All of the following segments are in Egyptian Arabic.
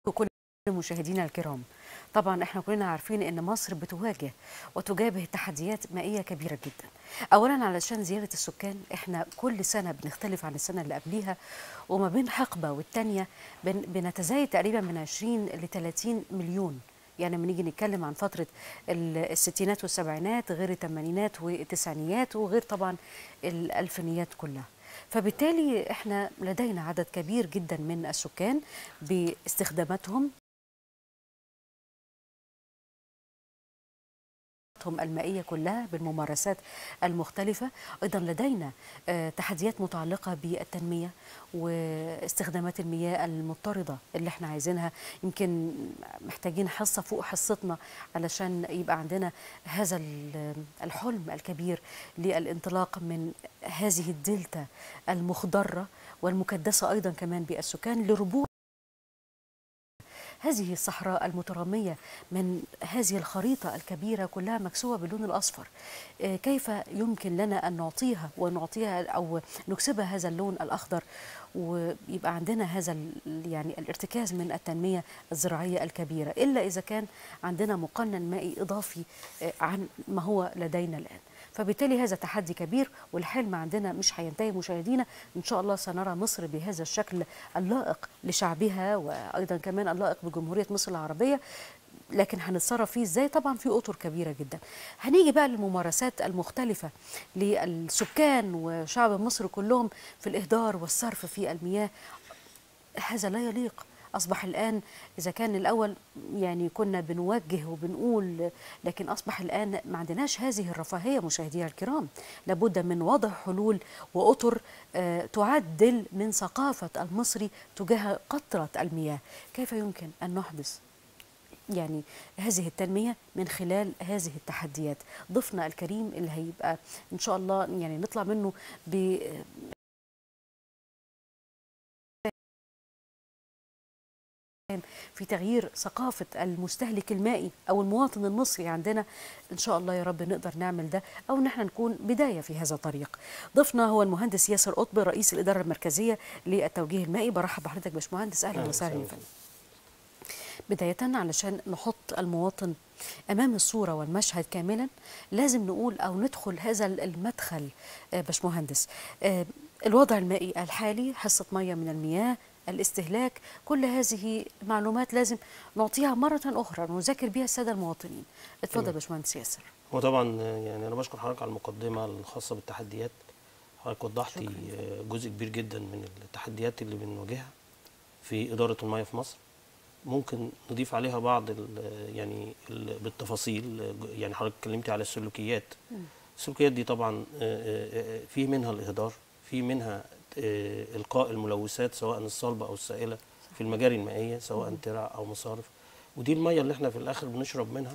كل مشاهدينا الكرام طبعا احنا كلنا عارفين ان مصر بتواجه وتجابه تحديات مائيه كبيره جدا اولا علشان زياده السكان احنا كل سنه بنختلف عن السنه اللي قبليها وما بين حقبه والتانيه بن- بنتزايد تقريبا من 20 ل 30 مليون يعني لما نيجي نتكلم عن فترة ال- الستينات والسبعينات غير الثمانينات والتسعينيات وغير طبعا الألفينيات كلها فبالتالي احنا لدينا عدد كبير جدا من السكان باستخداماتهم هم المائية كلها بالممارسات المختلفة أيضا لدينا آه، تحديات متعلقة بالتنمية واستخدامات المياه المضطردة اللي احنا عايزينها يمكن محتاجين حصة فوق حصتنا علشان يبقى عندنا هذا ال- الحلم الكبير للانطلاق من هذه الدلتا المخضرة والمكدسة أيضا كمان بالسكان لربوع هذه الصحراء المترامية من هذه الخريطة الكبيرة كلها مكسوة باللون الأصفر آه، كيف يمكن لنا أن نعطيها ونعطيها أو نكسبها هذا اللون الأخضر ويبقى عندنا هذا ال- يعني الارتكاز من التنمية الزراعية الكبيرة إلا إذا كان عندنا مقنن مائي إضافي آه، عن ما هو لدينا الآن فبالتالي هذا تحدي كبير والحلم عندنا مش هينتهي مشاهدينا ان شاء الله سنرى مصر بهذا الشكل اللائق لشعبها وايضا كمان اللائق بجمهوريه مصر العربيه لكن هنتصرف فيه ازاي طبعا في اطر كبيره جدا هنيجي بقى للممارسات المختلفه للسكان وشعب مصر كلهم في الاهدار والصرف في المياه هذا لا يليق أصبح الآن إذا كان الأول يعني كنا بنوجه وبنقول لكن أصبح الآن ما عندناش هذه الرفاهية مشاهدينا الكرام لابد من وضع حلول وأطر آه، تعدل من ثقافة المصري تجاه قطرة المياه كيف يمكن أن نحدث يعني هذه التنمية من خلال هذه التحديات ضيفنا الكريم اللي هيبقى إن شاء الله يعني نطلع منه ب في تغيير ثقافة المستهلك المائي أو المواطن المصري عندنا إن شاء الله يا رب نقدر نعمل ده أو إن احنا نكون بداية في هذا الطريق ضيفنا هو المهندس ياسر قطب رئيس الإدارة المركزية للتوجيه المائي برحب بحضرتك باشمهندس أهلا أهلا وسهلا يا وسهلا. فندم بداية علشان نحط المواطن أمام الصورة والمشهد كاملا لازم نقول أو ندخل هذا المدخل آه، باشمهندس آه، الوضع المائي الحالي حصة مية من المياه الاستهلاك كل هذه معلومات لازم نعطيها مرة أخرى نذاكر بها السادة المواطنين اتفضل تمام. باشمهندس ياسر هو طبعا يعني انا بشكر حضرتك على المقدمه الخاصه بالتحديات حضرتك وضحتي شكراً. جزء كبير جدا من التحديات اللي بنواجهها في اداره المياه في مصر ممكن نضيف عليها بعض ال- يعني ال- بالتفاصيل يعني حضرتك اتكلمتي على السلوكيات السلوكيات دي طبعا آه، آه، في منها الاهدار في منها آه، القاء الملوثات سواء الصلبه او السائله في المجاري المائيه سواء ترع او مصارف ودي الميه اللي احنا في الاخر بنشرب منها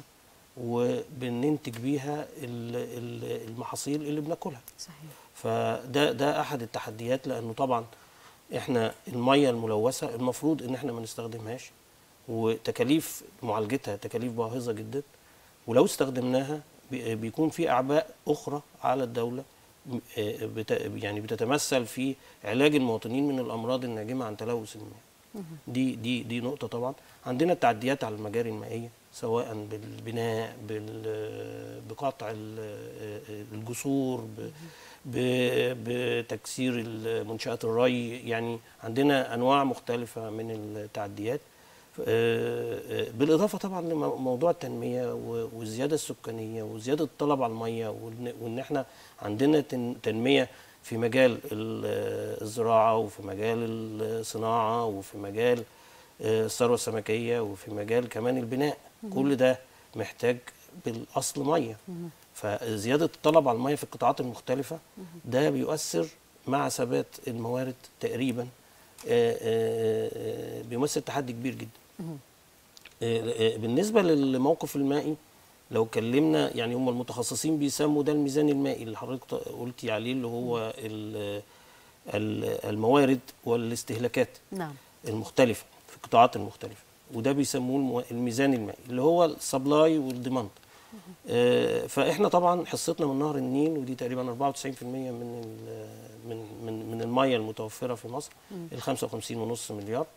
وبننتج بيها ال- ال- المحاصيل اللي بناكلها صحيح فده ده احد التحديات لانه طبعا احنا الميه الملوثه المفروض ان احنا ما نستخدمهاش وتكاليف معالجتها تكاليف باهظه جدا ولو استخدمناها بي- بيكون في اعباء اخرى على الدوله م- آه، بت- يعني بتتمثل في علاج المواطنين من الامراض الناجمه عن تلوث المياه دي دي دي نقطه طبعا عندنا التعديات على المجاري المائيه سواء بالبناء بال- بقطع ال- الجسور ب- ب- بتكسير منشآت الري يعني عندنا انواع مختلفه من التعديات آه، آه، بالاضافه طبعا لموضوع التنميه و- والزياده السكانيه وزياده الطلب على الميه وإن- وان احنا عندنا تن- تنميه في مجال ال- الزراعه وفي مجال الصناعه وفي مجال آه، الثروه السمكيه وفي مجال كمان البناء كل ده محتاج بالاصل ميه فزياده الطلب على الميه في القطاعات المختلفه ده بيؤثر مع ثبات الموارد تقريبا آه، آه، آه، بيمثل تحدي كبير جدا آه، آه، بالنسبه للموقف المائي لو اتكلمنا يعني هم المتخصصين بيسموا ده الميزان المائي اللي حضرتك قلتي عليه اللي هو ال- ال- الموارد والاستهلاكات نعم المختلفه في القطاعات المختلفه وده بيسموه المو- الميزان المائي اللي هو السبلاي والديماند آه، فاحنا طبعا حصتنا من نهر النيل ودي تقريبا 94% من ال- من من من الميه المتوفره في مصر ال 55.5 مليار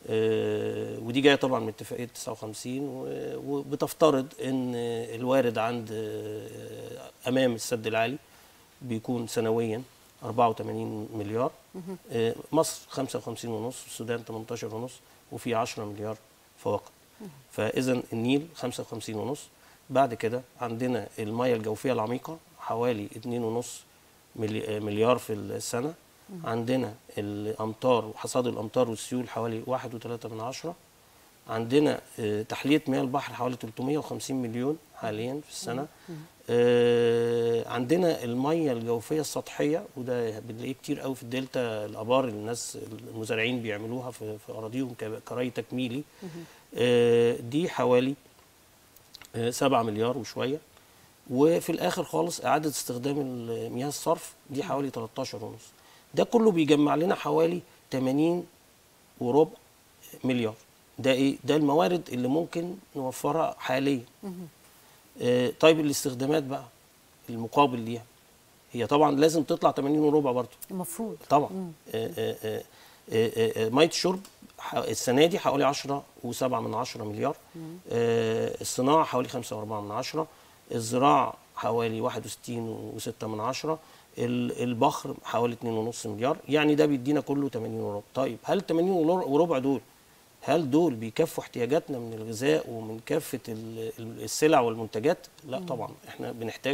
آه، ودي جايه طبعا من اتفاقيه 59 و- وبتفترض ان الوارد عند آه، امام السد العالي بيكون سنويا 84 مليار آه، مصر 55 ونص السودان 18 ونص وفي 10 مليار فواقد فاذا النيل 55 ونص بعد كده عندنا المياه الجوفيه العميقه حوالي 2.5 ملي- مليار في السنه عندنا الامطار وحصاد الامطار والسيول حوالي 1.3 من عشرة عندنا آه، تحليه مياه البحر حوالي 350 مليون حاليا في السنه آه، عندنا الميه الجوفيه السطحيه وده بنلاقيه كتير قوي في الدلتا الابار اللي الناس المزارعين بيعملوها في في اراضيهم ك- كري تكميلي آه، دي حوالي 7 مليار وشويه وفي الاخر خالص اعاده استخدام ال- مياه الصرف دي حوالي 13 ونص ده كله بيجمع لنا حوالي 80 وربع مليار ده ايه ده الموارد اللي ممكن نوفرها حاليا آه، طيب الاستخدامات بقى المقابل ليها هي طبعا لازم تطلع 80 وربع برضه المفروض طبعا آه، آه، آه، آه، آه، ميه الشرب ح- السنه دي حوالي 10 و7 من 10 مليار آه، الصناعه حوالي 5 و4 من 10 الزراعه حوالي 61 و6 من 10 ال- البخر حوالي 2.5 مليار يعني ده بيدينا كله 80 وربع طيب هل 80 وربع- وربع دول هل دول بيكفوا احتياجاتنا من الغذاء ومن كافه ال- ال- السلع والمنتجات لا طبعا احنا بنحتاج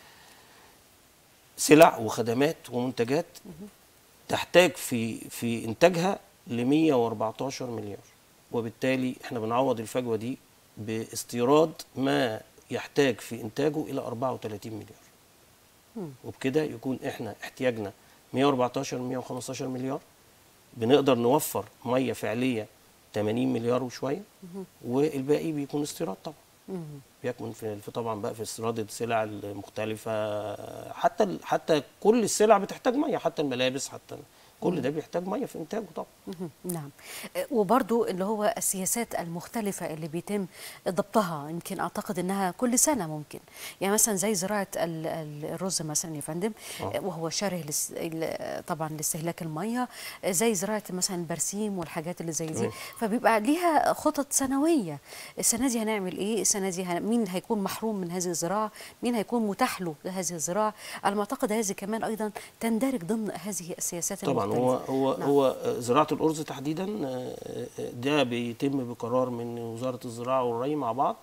سلع وخدمات ومنتجات تحتاج في في انتاجها ل 114 مليار وبالتالي احنا بنعوض الفجوه دي باستيراد ما يحتاج في انتاجه الى 34 مليار وبكده يكون احنا احتياجنا 114 115 مليار بنقدر نوفر ميه فعليه 80 مليار وشويه والباقي بيكون استيراد طبعا بيكمن في في طبعا بقى في استيراد السلع المختلفه حتى ال- حتى كل السلع بتحتاج ميه حتى الملابس حتى كل ده بيحتاج ميه في انتاجه طبعا مهم. نعم آه، وبرضو اللي هو السياسات المختلفة اللي بيتم ضبطها يمكن أعتقد أنها كل سنة ممكن يعني مثلا زي زراعة ال- ال- الرز مثلا يا فندم آه. آه، وهو شره لس... ال- طبعا لاستهلاك المية آه، زي زراعة مثلا البرسيم والحاجات اللي زي دي تمام. فبيبقى ليها خطط سنوية السنة دي هنعمل إيه السنة دي هن... مين هيكون محروم من هذه الزراعة مين هيكون متاح له هذه الزراعة على ما أعتقد هذه كمان أيضا تندرج ضمن هذه السياسات طبعا المختلفة هو هو نعم. هو زراعه الارز تحديدا آه، آه، ده بيتم بقرار من وزاره الزراعه والري مع بعض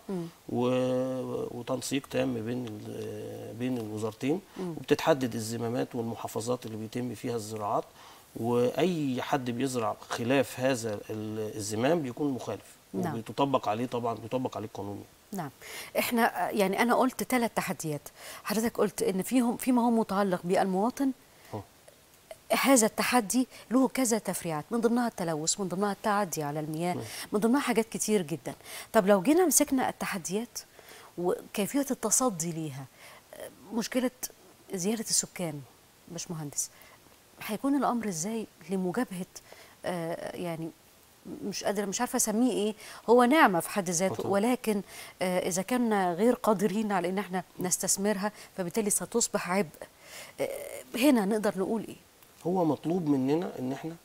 و- وتنسيق تام بين ال- بين الوزارتين وبتتحدد الزمامات والمحافظات اللي بيتم فيها الزراعات واي حد بيزرع خلاف هذا ال- الزمام بيكون مخالف نعم. وبيطبق عليه طبعا بيطبق عليه القانون نعم احنا يعني انا قلت ثلاث تحديات حضرتك قلت ان فيهم فيما هو متعلق بالمواطن أه. هذا التحدي له كذا تفريعات من ضمنها التلوث من ضمنها التعدي على المياه من ضمنها حاجات كتير جدا طب لو جينا مسكنا التحديات وكيفية التصدي ليها آه، مشكلة زيادة السكان باش مهندس هيكون الأمر إزاي لمجابهة آه، يعني مش قادرة مش عارفة أسميه إيه هو نعمة في حد ذاته طبعاً. ولكن آه، إذا كنا غير قادرين على إن احنا نستثمرها فبالتالي ستصبح عبء آه، هنا نقدر نقول إيه هو مطلوب مننا ان احنا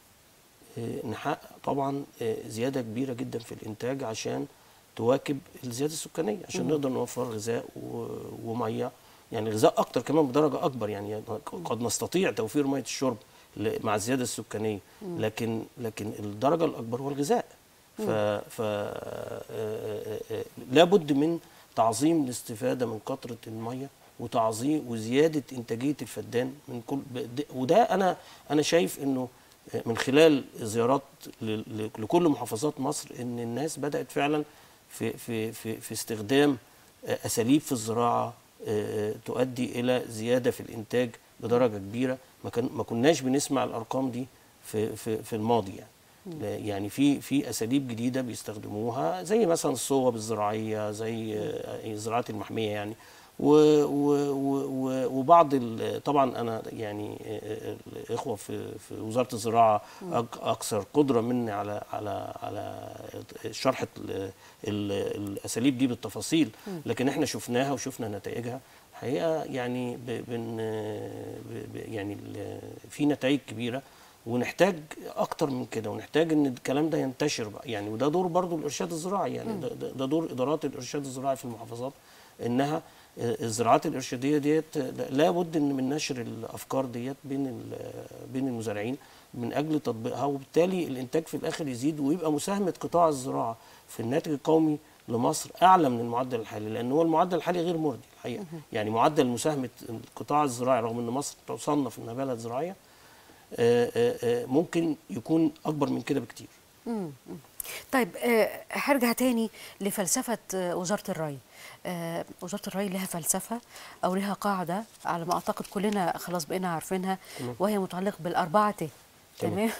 آه، نحقق طبعا آه، زياده كبيره جدا في الانتاج عشان تواكب الزياده السكانيه عشان نقدر نوفر غذاء و- وميه يعني غذاء اكتر كمان بدرجه اكبر يعني قد نستطيع توفير ميه الشرب ل- مع الزياده السكانيه لكن لكن الدرجه الاكبر هو الغذاء ف, ف آه، آه، آه، لابد من تعظيم الاستفاده من قطره الميه وتعظيم وزياده انتاجيه الفدان من كل ب- وده انا انا شايف انه من خلال زيارات ل- ل- لكل محافظات مصر ان الناس بدات فعلا في في في في استخدام آه، اساليب في الزراعه آه، تؤدي الى زياده في الانتاج بدرجه كبيره ما كان ما كناش بنسمع الارقام دي في في في الماضي يعني لا- يعني في في اساليب جديده بيستخدموها زي مثلا الصوب الزراعيه زي آه، الزراعات المحميه يعني و و و و وبعض ال- طبعا انا يعني آه، الاخوه في في وزاره الزراعه أك- اكثر قدره مني على على على شرح ال- ال- الاساليب دي بالتفاصيل لكن احنا شفناها وشفنا نتائجها حقيقه يعني ب- بن ب- ب- يعني ال- في نتائج كبيره ونحتاج اكتر من كده ونحتاج ان الكلام ده ينتشر بقى يعني وده دور برضو الارشاد الزراعي يعني ده, ده ده دور ادارات الارشاد الزراعي في المحافظات انها آه، الزراعات الارشاديه ديت لابد ان من نشر الافكار ديت بين ال- بين المزارعين من اجل تطبيقها وبالتالي الانتاج في الاخر يزيد ويبقى مساهمه قطاع الزراعه في الناتج القومي لمصر اعلى من المعدل الحالي لان هو المعدل الحالي غير مرضي الحقيقه يعني معدل مساهمه القطاع الزراعي رغم ان مصر تصنف انها بلد زراعيه آه، آه، آه، ممكن يكون اكبر من كده بكتير مم. مم. طيب آه، هرجع تاني لفلسفة آه، وزارة الري آه، وزارة الري لها فلسفة أو لها قاعدة على ما أعتقد كلنا خلاص بقينا عارفينها وهي متعلقة بالأربعة ت تمام. تمام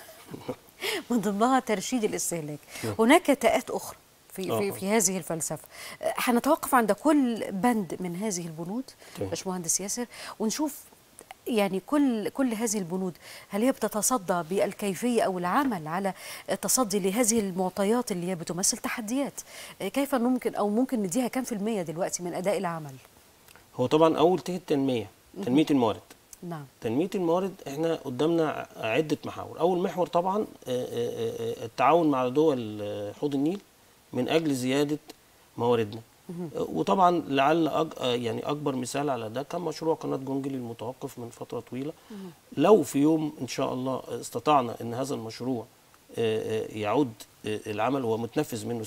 من ضمنها ترشيد الاستهلاك هناك تاءات أخرى في في, آه. في هذه الفلسفة آه، هنتوقف عند كل بند من هذه البنود تمام. باشمهندس ياسر ونشوف يعني كل كل هذه البنود هل هي بتتصدى بالكيفيه او العمل على التصدي لهذه المعطيات اللي هي بتمثل تحديات كيف ممكن او ممكن نديها كام في المية دلوقتي من اداء العمل هو طبعا اول تيه التنميه تنميه الموارد نعم تنميه الموارد احنا قدامنا عده محاور اول محور طبعا آه، آه، آه، التعاون مع دول آه، حوض النيل من اجل زياده مواردنا آه، وطبعا لعل أج... آه، يعني اكبر مثال على ده كان مشروع قناه جونجلي المتوقف من فتره طويله لو في يوم ان شاء الله استطعنا ان هذا المشروع آه، آه، يعود آه، العمل هو متنفذ منه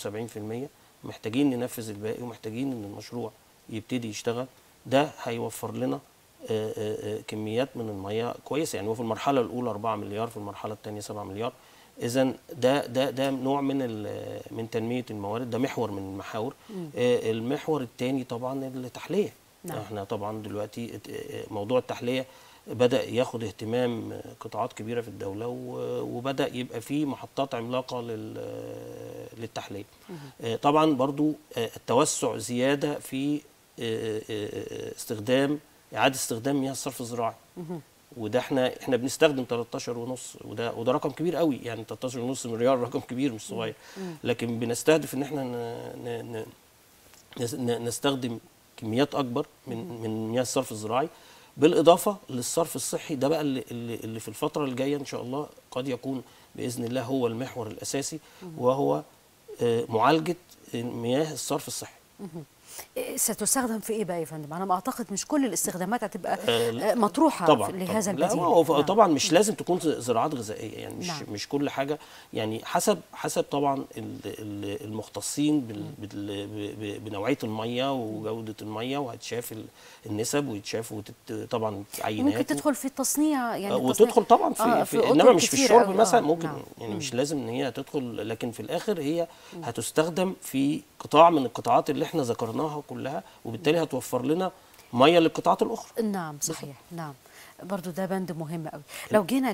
70% محتاجين ننفذ الباقي ومحتاجين ان المشروع يبتدي يشتغل ده هيوفر لنا آه، آه، آه، كميات من الميه كويسه يعني هو في المرحله الاولى 4 مليار في المرحله الثانيه 7 مليار اذا ده ده ده نوع من ال- من تنميه الموارد ده محور من المحاور آه، المحور الثاني طبعا التحليه نعم. احنا طبعا دلوقتي ات- آه، موضوع التحليه بدا ياخد اهتمام آه، قطاعات كبيره في الدوله و- وبدا يبقى في محطات عملاقه لل- آه، للتحليه آه، طبعا برضو آه، التوسع زياده في آه، آه، استخدام اعاده استخدام مياه الصرف الزراعي وده احنا احنا بنستخدم 13 ونص وده وده رقم كبير قوي يعني 13 ونص مليار رقم كبير مش صغير لكن بنستهدف ان احنا ن- ن- ن- نس- ن- نستخدم كميات اكبر من من مياه الصرف الزراعي بالاضافه للصرف الصحي ده بقى اللي, اللي اللي في الفتره الجايه ان شاء الله قد يكون باذن الله هو المحور الاساسي وهو آه، معالجه مياه الصرف الصحي إيه ستستخدم في ايه بقى يا فندم انا ما اعتقد مش كل الاستخدامات هتبقى آه، آه، مطروحه طبعا لهذا طبعا. لا البديل هو ف- نعم. طبعا مش لازم تكون ز- زراعات غذائيه يعني مش نعم. مش كل حاجه يعني حسب حسب طبعا ال- ال- المختصين بال- بال- ب- ب- بنوعيه الميه وجوده الميه وهتشاف ال- النسب ويتشاف وتت- طبعا عينات ممكن تدخل في التصنيع يعني التصنيع- وتدخل طبعا في, آه، في أطر انما مش في كتير الشرب أوي، مثلا آه، ممكن نعم. يعني مم. مش لازم ان هي تدخل لكن في الاخر هي هتستخدم في قطاع من القطاعات اللي احنا ذكرناها كلها وبالتالي هتوفر لنا ميه للقطاعات الاخرى نعم صحيح نعم برضو ده بند مهم قوي لو جينا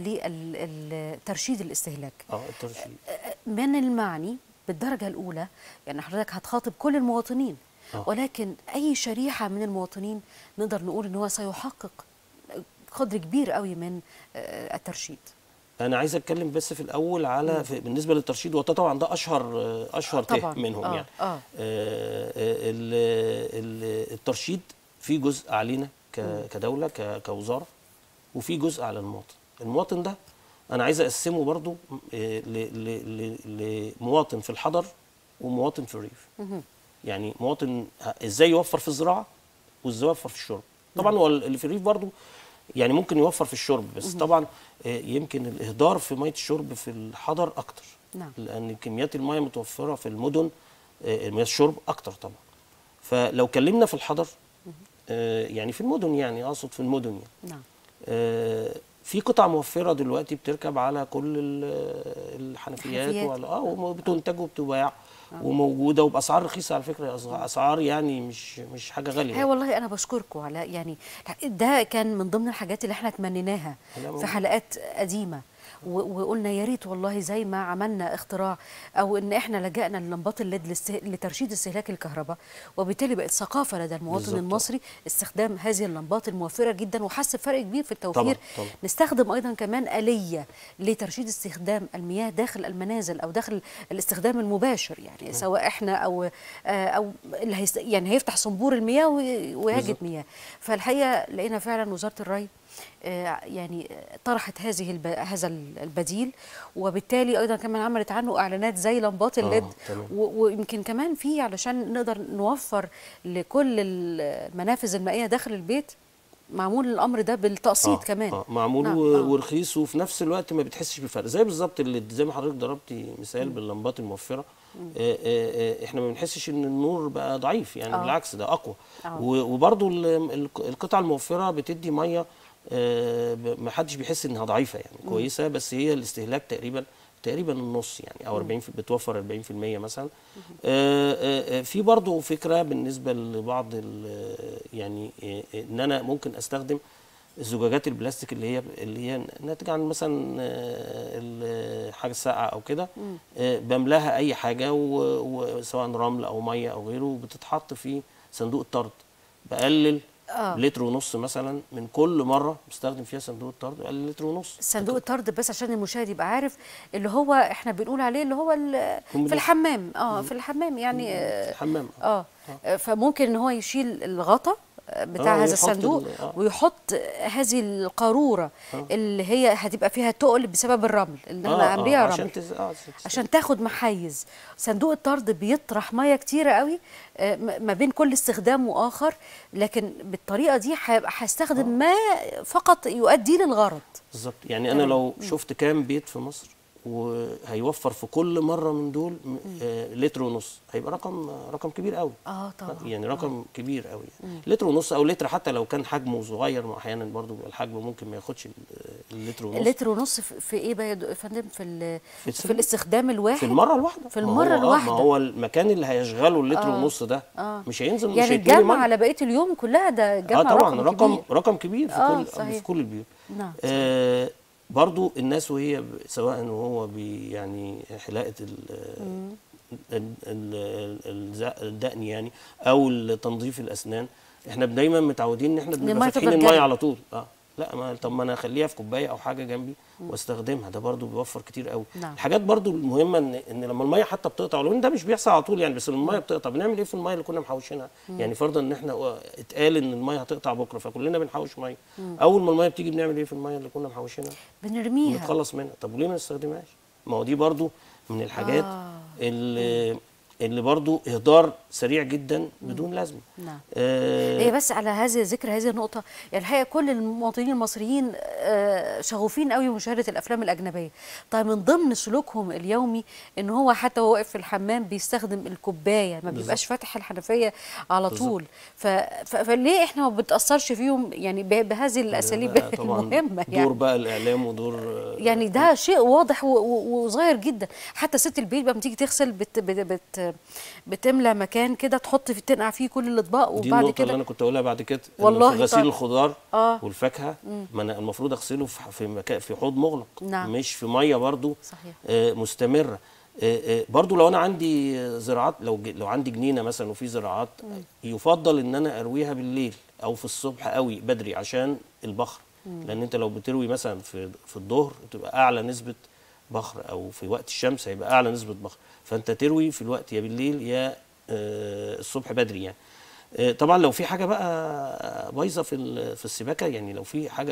لترشيد الاستهلاك اه الترشيد من المعني بالدرجة الأولى يعني حضرتك هتخاطب كل المواطنين آه. ولكن أي شريحة من المواطنين نقدر نقول إن هو سيحقق قدر كبير قوي من آه، الترشيد انا عايز اتكلم بس في الاول على في بالنسبه للترشيد وده طبعا ده اشهر اشهر طبعاً. ته منهم آه، يعني آه. آه، ال- ال- الترشيد في جزء علينا ك- كدوله ك- كوزاره وفي جزء على المواطن المواطن ده انا عايز اقسمه برضو آه، ل- ل- ل- لمواطن في الحضر ومواطن في الريف يعني مواطن ه- ازاي يوفر في الزراعه وازاي يوفر في الشرب طبعا هو اللي في الريف برضو يعني ممكن يوفر في الشرب بس طبعا آه، يمكن الاهدار في ميه الشرب في الحضر اكتر نعم. لان كميات الميه متوفره في المدن آه، مياه الشرب اكتر طبعا فلو كلمنا في الحضر آه، يعني في المدن يعني اقصد في المدن يعني نعم آه، في قطع موفره دلوقتي بتركب على كل ال- الحنفيات الحنفيات. وعلى اه وبتنتج وبتباع وموجوده وباسعار رخيصه على فكره أسع- اسعار يعني مش مش حاجه غاليه هي والله انا بشكركم على يعني ده كان من ضمن الحاجات اللي احنا تمنيناها لا، في موجود. حلقات قديمه و- وقلنا يا ريت والله زي ما عملنا اختراع او ان احنا لجأنا للمبات الليد لاست- لترشيد استهلاك الكهرباء وبالتالي بقت ثقافه لدى المواطن بالظبط. المصري استخدام هذه اللمبات الموفره جدا وحس بفرق كبير في التوفير طبعاً، طبعاً. نستخدم ايضا كمان اليه لترشيد استخدام المياه داخل المنازل او داخل الاستخدام المباشر يعني سواء احنا او آه، او اللي هيست يعني هيفتح صنبور المياه وي- ويجد بالظبط. مياه فالحقيقه لقينا فعلا وزاره الري آه، يعني طرحت هذه الب... هذا البديل وبالتالي ايضا كمان عملت عنه اعلانات زي لمبات الليد تمام. و- ويمكن كمان في علشان نقدر نوفر لكل المنافذ المائيه داخل البيت معمول الامر ده بالتقسيط كمان آه معمول نعم، و- آه. ورخيص وفي نفس الوقت ما بتحسش بفرق زي بالظبط اللي زي ما حضرتك ضربتي مثال باللمبات الموفره آه آه آه احنا ما بنحسش ان النور بقى ضعيف يعني آه. بالعكس ده اقوى آه. و- وبرضو ال- ال- القطع الموفره بتدي ميه آه ب- ما حدش بيحس انها ضعيفه يعني كويسه بس هي الاستهلاك تقريبا تقريبا النص يعني او 40 في بتوفر 40% مثلا آه، آه، آه، في برضو فكره بالنسبه لبعض ال- يعني آه، آه، ان انا ممكن استخدم الزجاجات البلاستيك اللي هي اللي هي ناتجه عن مثلا آه، ال- حاجه ساقعه او كده آه، بملاها اي حاجه و- وسواء رمل او ميه او غيره بتتحط في صندوق الطرد بقلل آه. لتر ونص مثلا من كل مره بستخدم فيها صندوق الطرد بقلل لتر ونص صندوق الطرد بس عشان المشاهد يبقى عارف اللي هو احنا بنقول عليه اللي هو ال- في كومبليت. الحمام اه في الحمام يعني آه، الحمام اه فممكن ان هو يشيل الغطا بتاع آه، هذا ويحط الصندوق ال- آه. ويحط هذه القاروره اللي هي هتبقى فيها تقل بسبب الرمل اللي احنا عامليها رمل عشان تز... آه عشان تاخد محيز صندوق الطرد بيطرح ميه كتيره قوي آه، م- ما بين كل استخدام واخر لكن بالطريقه دي هيبقى هستخدم ما فقط يؤدي للغرض بالظبط يعني انا لو شفت كام بيت في مصر وهيوفر في كل مره من دول م- آه لتر ونص هيبقى رقم رقم كبير قوي اه طبعا يعني رقم كبير قوي يعني. لتر ونص او لتر حتى لو كان حجمه صغير ما احيانا برضو بيبقى الحجم ممكن ما ياخدش ال- اللتر ونص اللتر ونص في في ايه بقى يا دو- يا فندم في ال- في في السنة. الاستخدام الواحد في المره الواحده في ما المرة هو- آه، الواحدة. ما هو المكان اللي هيشغله اللتر آه. ونص ده آه. مش هينزل مش يعني هيتملي الجمع مية. على بقيه اليوم كلها ده جمع اه طبعا رقم, رقم كبير. رقم كبير في آه، كل صحيح. في كل البيوت نعم آه برضو الناس وهي ب- سواء وهو بي يعني حلاقه ال ال- ال- الز- الدقن يعني او تنظيف الاسنان احنا دايما متعودين ان احنا المية بنبقى فاتحين تفضل الميه جنب. على طول اه لا ما طب ما انا اخليها في كوبايه او حاجه جنبي واستخدمها ده برضو بيوفر كتير قوي نعم. الحاجات برضو المهمه ان ان لما الميه حتى بتقطع ولو ان ده مش بيحصل على طول يعني بس لما الميه بتقطع بنعمل ايه في الميه اللي كنا محوشينها يعني فرضا ان احنا اتقال ان الميه هتقطع بكره فكلنا بنحوش ميه اول ما الميه بتيجي بنعمل ايه في الميه اللي كنا محوشينها بنرميها نتخلص منها طب وليه ما نستخدمهاش ما هو دي برضو من الحاجات آه. اللي اللي برضو اهدار سريع جدا بدون لازمه نعم آه هي بس على هذه ذكر هذه النقطة يعني الحقيقة كل المواطنين المصريين آه، شغوفين قوي بمشاهدة الأفلام الأجنبية طيب من ضمن سلوكهم اليومي إن هو حتى وهو واقف في الحمام بيستخدم الكوباية ما بيبقاش فاتح الحنفية على بالظبط. طول ف... ف... فليه إحنا ما بنتأثرش فيهم يعني ب... بهذه الأساليب لا، طبعا المهمة دور يعني بقى الاعلام ودور آه، يعني ده شيء واضح و- و- وصغير جدا حتى ست البيت بقى بتيجي تغسل بت بت بت بتملى مكان كده تحط في تنقع فيه كل الاطباق دي وبعد النقطة اللي كده أنا كنت أقولها بعد كده إن والله في غسيل طيب. الخضار آه. والفاكهة ما أنا المفروض أغسله في في مكان في حوض مغلق نعم. مش في مية برضو صحيح. آه مستمرة آه آه برضو لو أنا عندي آه، زراعات لو ج- لو عندي جنينة مثلا وفي زراعات يفضل إن أنا أرويها بالليل أو في الصبح قوي بدري عشان البخر لأن أنت لو بتروي مثلا في في الظهر تبقى أعلى نسبة بخر أو في وقت الشمس هيبقى أعلى نسبة بخر فأنت تروي في الوقت يا بالليل يا آه الصبح بدري يعني آه، طبعا لو في حاجه بقى بايظه في ال- في السباكه يعني لو في حاجه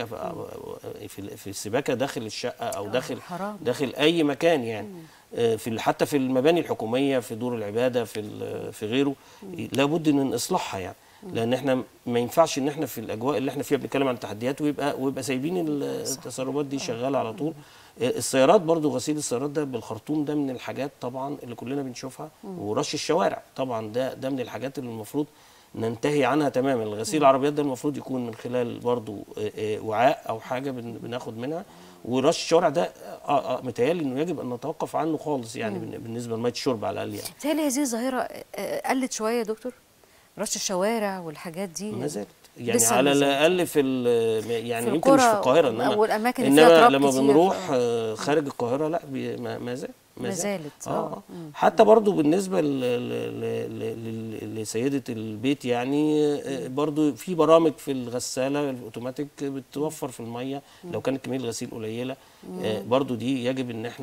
في في ال- في السباكه داخل الشقه او داخل حرام. داخل اي مكان يعني آه، في ال- حتى في المباني الحكوميه في دور العباده في ال- في غيره لابد من اصلاحها يعني لان احنا ما ينفعش ان احنا في الاجواء اللي احنا فيها بنتكلم عن التحديات ويبقى ويبقى سايبين ال- التسربات دي شغاله على طول آه، السيارات برضو غسيل السيارات ده بالخرطوم ده من الحاجات طبعا اللي كلنا بنشوفها ورش الشوارع طبعا ده ده من الحاجات اللي المفروض ننتهي عنها تماما الغسيل العربيات ده المفروض يكون من خلال برضو آه، آه، وعاء او حاجه بن- بناخد منها ورش الشوارع ده اه اه متهيألي انه يجب ان نتوقف عنه خالص يعني بالن- بالنسبه لميه الشرب على الاقل يعني بتهيألي هذه الظاهرة آه، قلت شوية يا دكتور رش الشوارع والحاجات دي ما زالت يعني لسه على ما زالت. الاقل في ال- يعني في يمكن مش في القرى القاهره انما والأماكن اللي فيها انما تراب لما كتير. بنروح آه، خارج القاهره لا بي- ما ما زال ما زالت، اه, آه. آه. حتى برضو بالنسبه ل- ل- ل- ل- لسيده البيت يعني آه، برضو في برامج في الغساله الاوتوماتيك بتوفر في الميه لو كانت كميه الغسيل قليله آه، برضو دي يجب ان احنا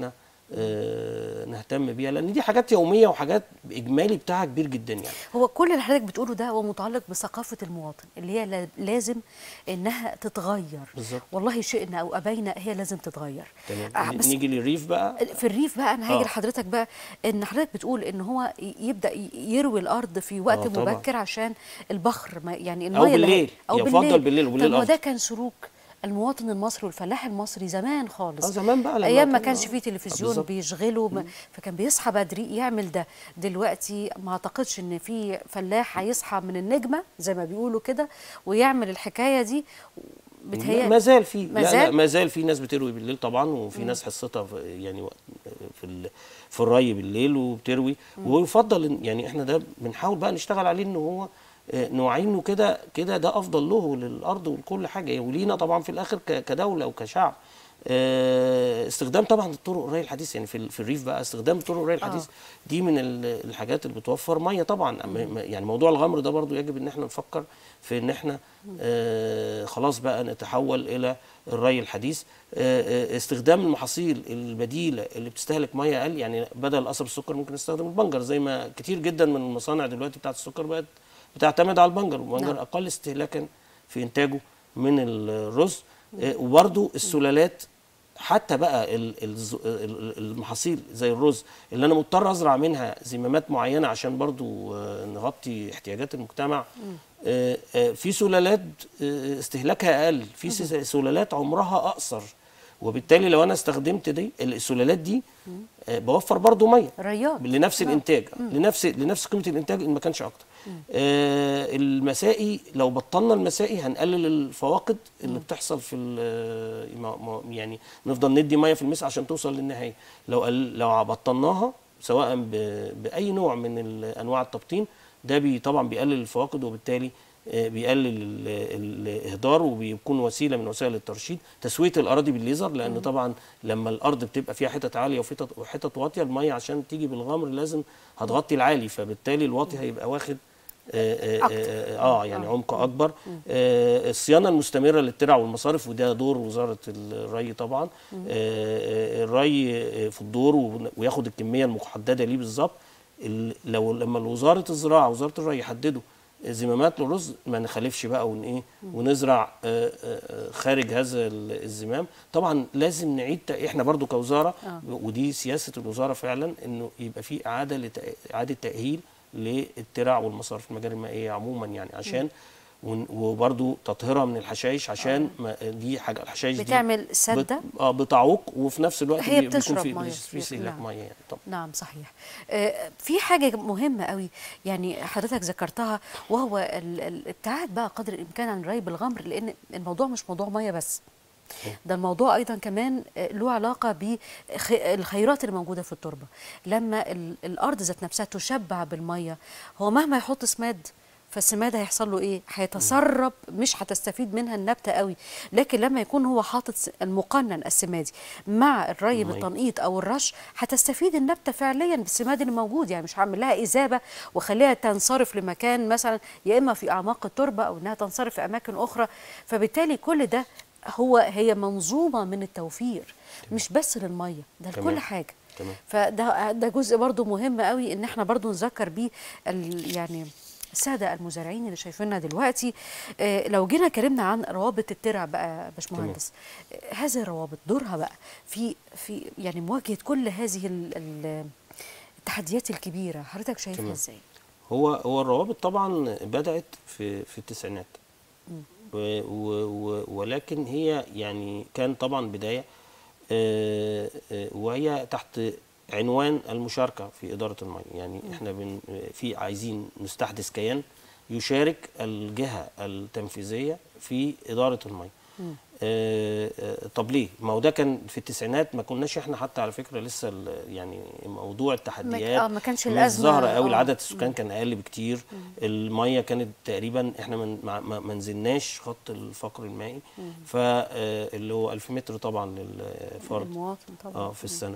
آه، نهتم بيها لان دي حاجات يوميه وحاجات اجمالي بتاعها كبير جدا يعني هو كل اللي حضرتك بتقوله ده هو متعلق بثقافه المواطن اللي هي لا- لازم انها تتغير بالظبط. والله شئنا او ابينا هي لازم تتغير آه، تمام بس نيجي للريف بقى في الريف بقى انا هاجي آه. لحضرتك بقى ان حضرتك بتقول ان هو ي- يبدا ي- يروي الارض في وقت آه، طبعاً. مبكر عشان البخر ما يعني أو الميه اللي هي- بالليل. يفضل بالليل، وبالليل طب هو ده أفضل. كان سلوك المواطن المصري والفلاح المصري زمان خالص اه زمان بقى لما ايام ما كان- كانش آه. فيه آه، تلفزيون بالظبط. بيشغله ما فكان بيصحى بدري يعمل ده دلوقتي ما اعتقدش ان في فلاح هيصحى من النجمه زي ما بيقولوا كده ويعمل الحكايه دي بتهيأ ما زال في ما لا لا زال؟ ما زال في ناس بتروي بالليل طبعا وفي ناس حصتها في يعني وقت- في ال- في الري بالليل وبتروي ويفضل إن- يعني احنا ده بنحاول بقى نشتغل عليه ان هو آه، نوعينه كده كده ده افضل له وللارض ولكل حاجه ولينا طبعا في الاخر ك- كدوله وكشعب آه، استخدام طبعا الطرق الري الحديث يعني في ال- في الريف بقى استخدام الطرق الري الحديث دي من ال- الحاجات اللي بتوفر ميه طبعا أما- ما- يعني موضوع الغمر ده برضو يجب ان احنا نفكر في ان احنا آه خلاص بقى نتحول الى الري الحديث آه آه، استخدام المحاصيل البديله اللي بتستهلك ميه اقل يعني بدل قصب السكر ممكن نستخدم البنجر زي ما كتير جدا من المصانع دلوقتي بتاعت السكر بقت بتعتمد على البنجر والبنجر نعم. اقل استهلاكا في انتاجه من الرز آه، وبرضو السلالات حتى بقى ال- الز- ال- المحاصيل زي الرز اللي انا مضطر ازرع منها زمامات معينه عشان برضو آه، نغطي احتياجات المجتمع آه، آه، في سلالات آه، استهلاكها اقل في س- سلالات عمرها اقصر وبالتالي لو انا استخدمت دي السلالات دي آه، بوفر برضو ميه رياض لنفس الانتاج لنفس لنفس قيمه الانتاج ان ما كانش اكتر آه المسائي لو بطلنا المسائي هنقلل الفواقد اللي بتحصل في ال- ما- ما- يعني نفضل ندي ميه في المسا عشان توصل للنهايه لو قل لو بطلناها سواء ب- باي نوع من ال- انواع التبطين ده بي طبعا بيقلل الفواقد وبالتالي آه، بيقلل ال- ال- الاهدار وبيكون وسيله من وسائل الترشيد تسويه الاراضي بالليزر لان طبعا لما الارض بتبقى فيها حتت عاليه وحتت وحتت واطيه الميه عشان تيجي بالغمر لازم هتغطي العالي فبالتالي الواطي هيبقى واخد آه, آه, أكتر. آه, اه يعني آه. عمق اكبر آه الصيانه المستمره للترع والمصارف وده دور وزاره الري طبعا آه آه، الري آه، في الدور ون- وياخد الكميه المحدده ليه بالظبط ال- لو لما وزاره الزراعه وزاره الري يحددوا زمامات للرز ما نخالفش بقى ون ايه ونزرع آه، آه، آه، خارج هذا ال- الزمام طبعا لازم نعيد تق- احنا برضو كوزاره آه. ودي سياسه الوزاره فعلا انه يبقى في اعاده لتأ- اعاده تاهيل للترع والمصارف المجاري المائيه عموما يعني عشان ون- وبرضو تطهيرها من الحشائش عشان ما دي حاجه الحشائش دي بتعمل بت- سده اه بتعوق وفي نفس الوقت هي بي- بيكون بتشرب في مية في كتير، استهلاك نعم. ميه يعني طبعا نعم صحيح آه، في حاجة مهمة قوي يعني حضرتك ذكرتها وهو ال- ال- الابتعاد بقى قدر الإمكان عن الري بالغمر لأن الموضوع مش موضوع مية بس ده الموضوع أيضا كمان آه، له علاقة بالخيرات اللي موجودة في التربة لما ال- الأرض ذات نفسها تشبع بالمية هو مهما يحط سماد فالسماد هيحصل له ايه هيتسرب مش هتستفيد منها النبته قوي لكن لما يكون هو حاطط س- المقنن السمادي مع الري المية. بالتنقيط او الرش هتستفيد النبته فعليا بالسماد اللي موجود يعني مش هعمل لها اذابه واخليها تنصرف لمكان مثلا يا اما في اعماق التربه او انها تنصرف في اماكن اخرى فبالتالي كل ده هو هي منظومه من التوفير مش بس للميه ده تمام. لكل حاجه تمام. فده ده جزء برضو مهم قوي ان احنا برضو نذكر بيه ال- يعني الساده المزارعين اللي شايفيننا دلوقتي آه، لو جينا اتكلمنا عن روابط الترع بقى يا باشمهندس آه، هذه الروابط دورها بقى في في يعني مواجهه كل هذه ال- ال- التحديات الكبيره حضرتك شايفها تمام. ازاي؟ هو هو الروابط طبعا بدأت في في التسعينات و و و ولكن هي يعني كان طبعا بداية آه، آه، وهي تحت عنوان المشاركة في إدارة المياه يعني احنا بن في عايزين نستحدث كيان يشارك الجهة التنفيذية في إدارة المياه آه، آه، طب ليه؟ ما هو ده كان في التسعينات ما كناش احنا حتى على فكره لسه ال- يعني موضوع التحديات آه، ما كانش مش الأزمة، ظاهره قوي آه. العدد السكان كان اقل بكتير الميه كانت تقريبا احنا من ما- ما ما نزلناش خط الفقر المائي فاللي هو 1000 متر طبعا للفرد المواطن طبعا اه في السنه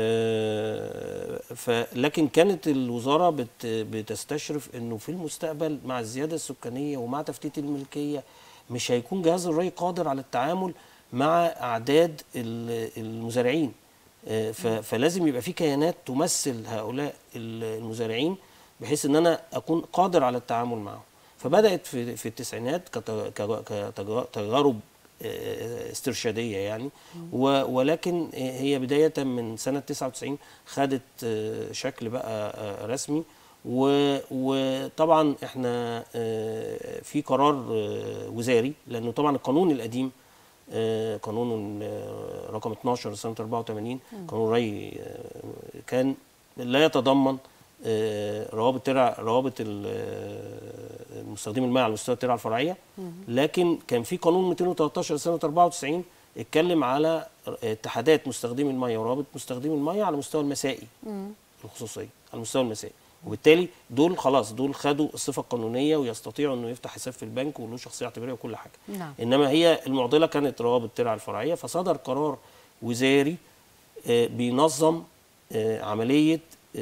آه، فلكن كانت الوزاره بت بتستشرف انه في المستقبل مع الزياده السكانيه ومع تفتيت الملكيه مش هيكون جهاز الري قادر على التعامل مع اعداد ال- المزارعين آه، ف- فلازم يبقى في كيانات تمثل هؤلاء ال- المزارعين بحيث ان انا اكون قادر على التعامل معهم فبدات في في التسعينات كت- ك- كتجارب آه، استرشاديه يعني و- ولكن هي بدايه من سنه 99 خدت آه، شكل بقى آه، رسمي و- وطبعا احنا آه، في قرار آه، وزاري لانه طبعا القانون القديم آه، قانون آه، رقم 12 سنه 84 قانون الري آه، كان لا يتضمن آه، روابط ترع روابط ال- آه، المستخدمي الماء على مستوى الترع الفرعيه لكن كان في قانون 213 سنه 94 اتكلم على اتحادات مستخدمي الميه وروابط مستخدمي الميه على مستوى المسائي الخصوصيه على المستوى المسائي وبالتالي دول خلاص دول خدوا الصفه القانونيه ويستطيعوا انه يفتح حساب في البنك وله شخصيه اعتباريه وكل حاجه نعم. انما هي المعضله كانت روابط ترع الفرعيه فصدر قرار وزاري آه، بينظم آه، عمليه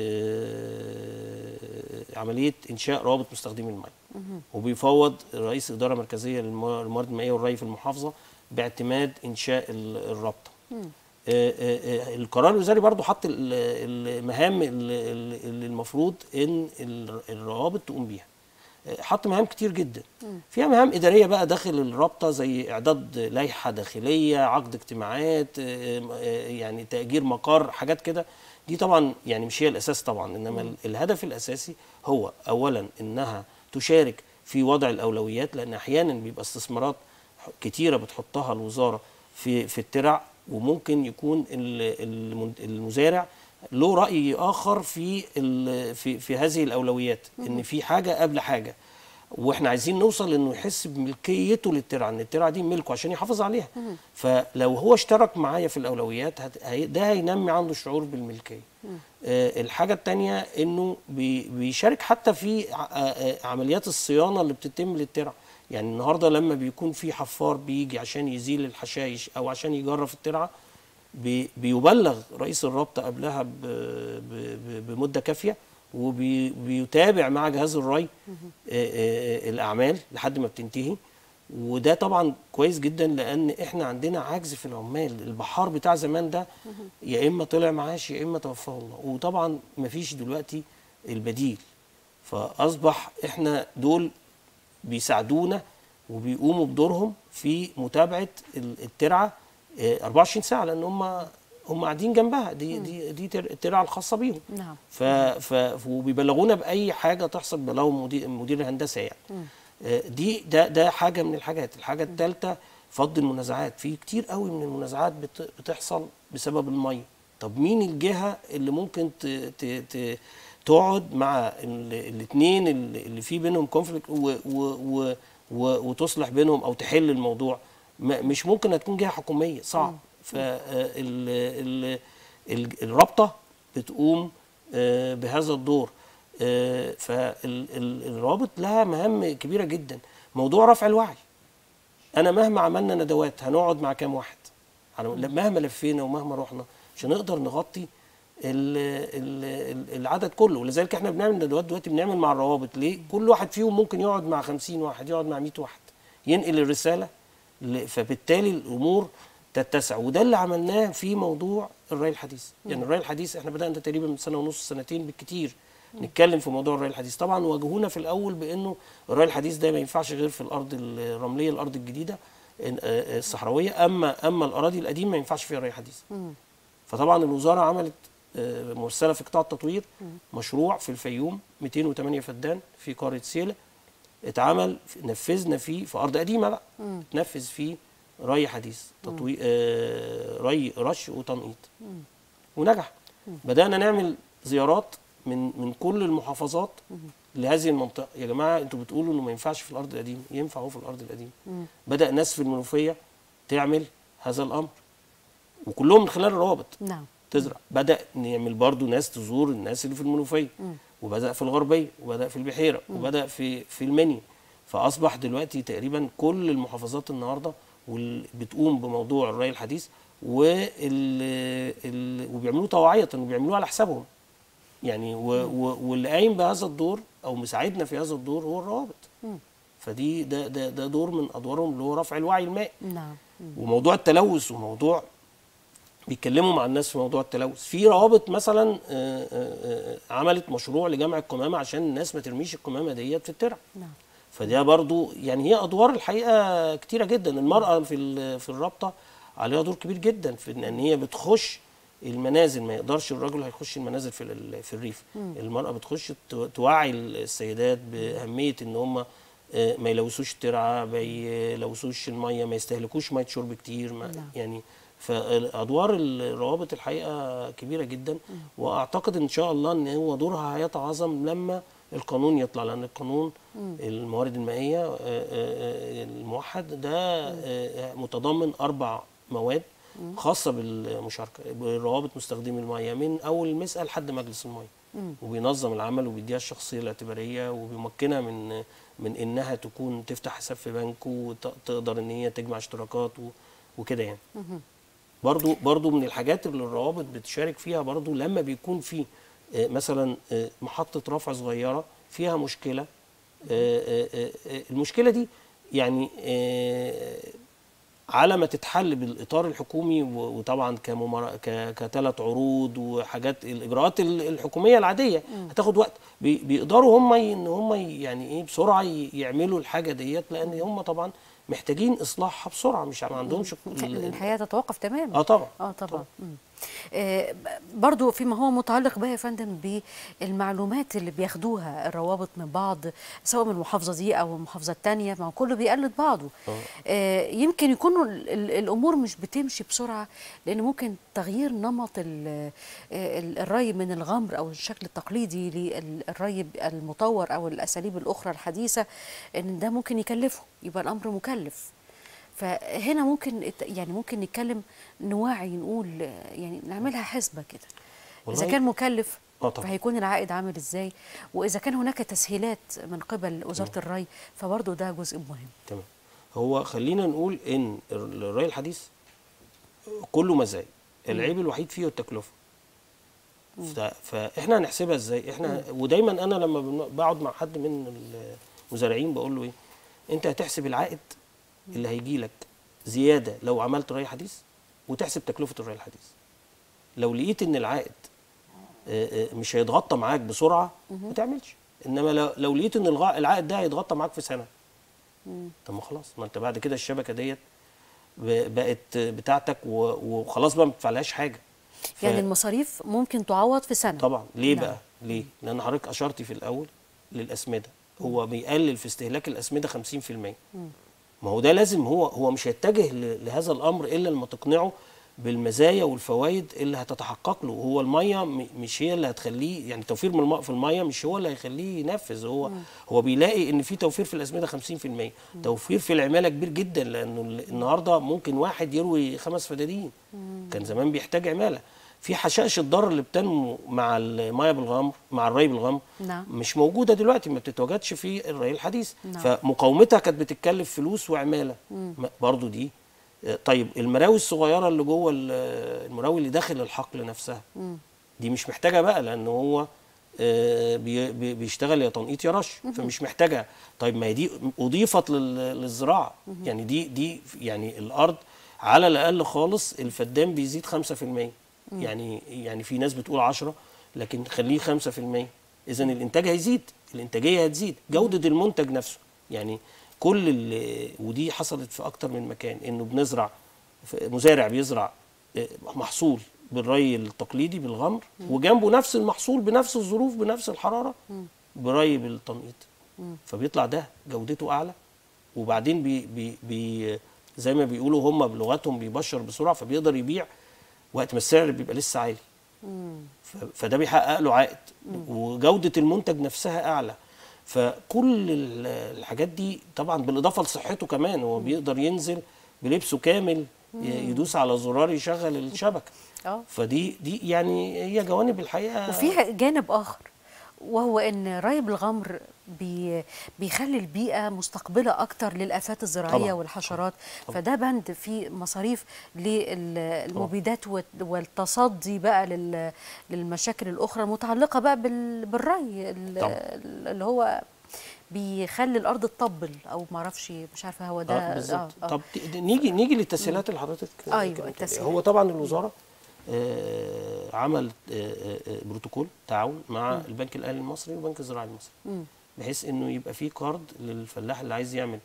آه، عمليه انشاء روابط مستخدمي الميه وبيفوض رئيس اداره مركزيه للم- للموارد المائيه والري في المحافظه باعتماد انشاء ال- الرابطه آه، آه، آه، القرار الوزاري برضو حط ال- المهام ال- ال- اللي المفروض ان ال- الروابط تقوم بيها آه، حط مهام كتير جدا فيها مهام اداريه بقى داخل الرابطه زي اعداد لائحه داخليه عقد اجتماعات آه، آه، يعني تاجير مقر حاجات كده دي طبعا يعني مش هي الاساس طبعا انما ال- الهدف الاساسي هو اولا انها تشارك في وضع الاولويات لان احيانا بيبقى استثمارات كتيره بتحطها الوزاره في في الترع وممكن يكون ال- المن- المزارع له راي اخر في ال- في في هذه الاولويات ان في حاجه قبل حاجه واحنا عايزين نوصل انه يحس بملكيته للترعه ان الترعه دي ملكه عشان يحافظ عليها فلو هو اشترك معايا في الاولويات هت- هي- ده هينمي عنده الشعور بالملكيه آه الحاجه الثانيه انه بي- بيشارك حتى في ع- آه، آه، عمليات الصيانه اللي بتتم للترعه يعني النهارده لما بيكون في حفار بيجي عشان يزيل الحشائش او عشان يجرف الترعه بي- بيبلغ رئيس الرابطه قبلها ب- ب- ب- بمده كافيه وبيتابع مع جهاز الري آه، آه، الاعمال لحد ما بتنتهي وده طبعا كويس جدا لان احنا عندنا عجز في العمال البحار بتاع زمان ده يا اما طلع معاش يا اما توفاه الله وطبعا مفيش دلوقتي البديل فاصبح احنا دول بيساعدونا وبيقوموا بدورهم في متابعه ال- الترعه آه، 24 ساعه لان هم هم قاعدين جنبها دي دي دي تر- الترعه الخاصه بيهم نعم ف ف وبيبلغونا باي حاجه تحصل بلغهم مدير مدير الهندسه يعني آه، دي ده ده حاجه من الحاجات الحاجه الثالثه فض المنازعات في كتير قوي من المنازعات بت- بتحصل بسبب الميه طب مين الجهه اللي ممكن ت ت ت تقعد مع الاثنين اللي في بينهم كونفليكت وتصلح بينهم او تحل الموضوع م- مش ممكن هتكون جهه حكوميه صعب فالرابطه بتقوم آه، بهذا الدور فالروابط لها مهام كبيره جدا موضوع رفع الوعي انا مهما عملنا ندوات هنقعد مع كام واحد على- مهما لفينا ومهما رحنا مش هنقدر نغطي ال ال ال العدد كله ولذلك احنا بنعمل ندوات دلوقتي بنعمل مع الروابط ليه كل واحد فيهم ممكن يقعد مع 50 واحد يقعد مع 100 واحد ينقل الرساله ل- فبالتالي الامور تتسع وده اللي عملناه في موضوع الري الحديث يعني الري الحديث احنا بدانا تقريبا من سنه ونص سنتين بالكتير نتكلم في موضوع الري الحديث طبعا واجهونا في الاول بانه الري الحديث ده ما ينفعش غير في الارض الرمليه الارض الجديده إن- آه، آه، الصحراويه اما اما الاراضي القديمه ما ينفعش فيها ري حديث فطبعا الوزاره عملت آه، مرسله في قطاع التطوير مشروع في الفيوم 208 فدان في قريه سيله اتعمل نفذنا فيه في ارض قديمه بقى نفذ فيه ري حديث تطوير آه ري رش وتنقيط ونجح بدانا نعمل زيارات من من كل المحافظات لهذه المنطقه يا جماعه انتوا بتقولوا انه ما ينفعش في الارض القديمه ينفع هو في الارض القديمه بدا ناس في المنوفيه تعمل هذا الامر وكلهم من خلال الروابط نعم تزرع بدا نعمل برضو ناس تزور الناس اللي في المنوفيه وبدا في الغربيه وبدا في البحيره وبدا في في المنيا فاصبح دلوقتي تقريبا كل المحافظات النهارده وال- بتقوم بموضوع الري الحديث وال ال- وبيعملوه طوعيه وبيعملوه على حسابهم يعني و و واللي قايم بهذا الدور او مساعدنا في هذا الدور هو الروابط فدي ده ده ده دور من ادوارهم اللي هو رفع الوعي المائي نعم وموضوع التلوث وموضوع بيتكلموا مع الناس في موضوع التلوث في روابط مثلا آه، آه، آه، عملت مشروع لجمع القمامه عشان الناس ما ترميش القمامه ديت في الترع نعم فده برضو يعني هي ادوار الحقيقه كتيره جدا المراه في ال- في الرابطه عليها دور كبير جدا في ان هي بتخش المنازل ما يقدرش الرجل هيخش المنازل في ال- في الريف المراه بتخش تو- توعي السيدات باهميه ان هم آه، ما يلوثوش الترعه ما يلوثوش الميه ما يستهلكوش ميه شرب كتير ما نعم. يعني فادوار الروابط الحقيقه كبيره جدا واعتقد ان شاء الله ان هو دورها هيتعظم لما القانون يطلع لان القانون الموارد المائيه آه، آه، آه، الموحد ده آه، متضمن اربع مواد خاصه بالمشاركه بروابط مستخدمي الميه من اول المسألة لحد مجلس الميه وبينظم العمل وبيديها الشخصيه الاعتباريه وبيمكنها من من انها تكون تفتح حساب في بنك وتقدر ان هي تجمع اشتراكات و- وكده يعني برضو برضو من الحاجات اللي الروابط بتشارك فيها برضو لما بيكون في آه، مثلا آه، محطة رفع صغيرة فيها مشكلة آه، آه، آه، آه، المشكلة دي يعني آه، على ما تتحل بالاطار الحكومي و- وطبعا كممر... ك... كثلاث عروض وحاجات الاجراءات ال- الحكوميه العاديه هتاخد وقت بي... بيقدروا هم ي... ان هم ي- يعني ايه بسرعه ي... يعملوا الحاجه ديت لان هم طبعا محتاجين اصلاحها بسرعه مش ما عندهمش ال- لأن الحياه تتوقف تماما اه طبعا اه طبعا مم. آه ب- برضو فيما هو متعلق بقى يا فندم بالمعلومات اللي بياخدوها الروابط من بعض سواء من المحافظه دي او المحافظه الثانيه ما هو كله بيقلد بعضه آه. آه يمكن يكونوا ال- ال- الامور مش بتمشي بسرعه لان ممكن تغيير نمط ال- آه، ال- الري من الغمر او الشكل التقليدي للري المطور او الاساليب الاخرى الحديثه ان ده ممكن يكلفه يبقى الامر مكلف فهنا ممكن الت- يعني ممكن نتكلم نواعي نقول آه، يعني نعملها حسبه كده اذا والله- كان مكلف آه طبعا. فهيكون العائد عامل ازاي واذا كان هناك تسهيلات من قبل وزاره الري فبرضه ده جزء مهم تمام هو خلينا نقول ان ال- الري الحديث كله مزايا العيب الوحيد فيه التكلفه ف- فاحنا هنحسبها ازاي احنا ودايما انا لما بن- بقعد مع حد من المزارعين بقول له ايه انت هتحسب العائد اللي هيجي لك زياده لو عملت ري حديث وتحسب تكلفه الري الحديث لو لقيت ان العائد آه، آه، مش هيتغطى معاك بسرعه ما تعملش انما لو لو لقيت ان الغا- العائد ده هيتغطى معاك في سنه طب ما خلاص ما انت بعد كده الشبكه ديت ب- بقت بتاعتك و- وخلاص بقى ما بتدفعلهاش حاجه ف- يعني المصاريف ممكن تعوض في سنه طبعا ليه نعم. بقى ليه لان حضرتك اشرتي في الاول للاسمده هو بيقلل في استهلاك الاسمده 50% ما هو ده لازم هو هو مش هيتجه ل- لهذا الامر الا لما تقنعه بالمزايا والفوائد اللي هتتحقق له هو الميه م- مش هي اللي هتخليه يعني توفير من الماء في الميه مش هو اللي هيخليه ينفذ هو هو بيلاقي ان في توفير في الاسمده 50% توفير في العماله كبير جدا لانه ال- النهارده ممكن واحد يروي خمس فدادين كان زمان بيحتاج عماله في حشائش الضر اللي بتنمو مع الميه بالغمر مع الري بالغمر نعم. مش موجوده دلوقتي ما بتتواجدش في الري الحديث نعم. فمقاومتها كانت بتتكلف فلوس وعماله ما- برضو دي آه، طيب المراوي الصغيره اللي جوه ال- المراوي اللي داخل الحقل نفسها دي مش محتاجه بقى لان هو آه، بي- بي- بيشتغل يا تنقيط يا رش فمش محتاجه طيب ما هي دي اضيفت لل- للزراعه يعني دي دي يعني الارض على الاقل خالص الفدان بيزيد 5% يعني يعني في ناس بتقول 10 لكن خليه 5% اذا الانتاج هيزيد الانتاجيه هتزيد جوده المنتج نفسه يعني كل ال- ودي حصلت في اكتر من مكان انه بنزرع ف- مزارع بيزرع آه، محصول بالري التقليدي بالغمر وجنبه نفس المحصول بنفس الظروف بنفس الحراره بري بالتنقيط فبيطلع ده جودته اعلى وبعدين بي بي بي زي ما بيقولوا هم بلغتهم بيبشر بسرعه فبيقدر يبيع وقت ما السعر بيبقى لسه عالي ف- فده بيحقق له عائد وجوده المنتج نفسها اعلى فكل ال- الحاجات دي طبعا بالاضافه لصحته كمان هو بيقدر ينزل بلبسه كامل ي- يدوس على زرار يشغل الشبكه اه فدي دي يعني هي جوانب الحقيقه وفي جانب اخر وهو ان ري بالغمر بي بيخلي البيئه مستقبله اكتر للافات الزراعيه طبعاً. والحشرات فده بند في مصاريف للمبيدات والت- والتصدي بقى لل- للمشاكل الاخرى المتعلقه بقى بال- بالري ال- طبعاً. اللي هو بيخلي الارض تطبل او معرفش مش عارفه هو ده آه بالظبط آه. طب ت- نيجي نيجي للتسهيلات اللي حضرتك أيوة، اتكلمت عليها. التسهيلات. هو طبعا الوزاره آه، عمل آه، آه، آه، بروتوكول تعاون مع البنك الاهلي المصري والبنك الزراعي المصري مم. بحيث انه يبقى في قرض للفلاح اللي عايز يعمل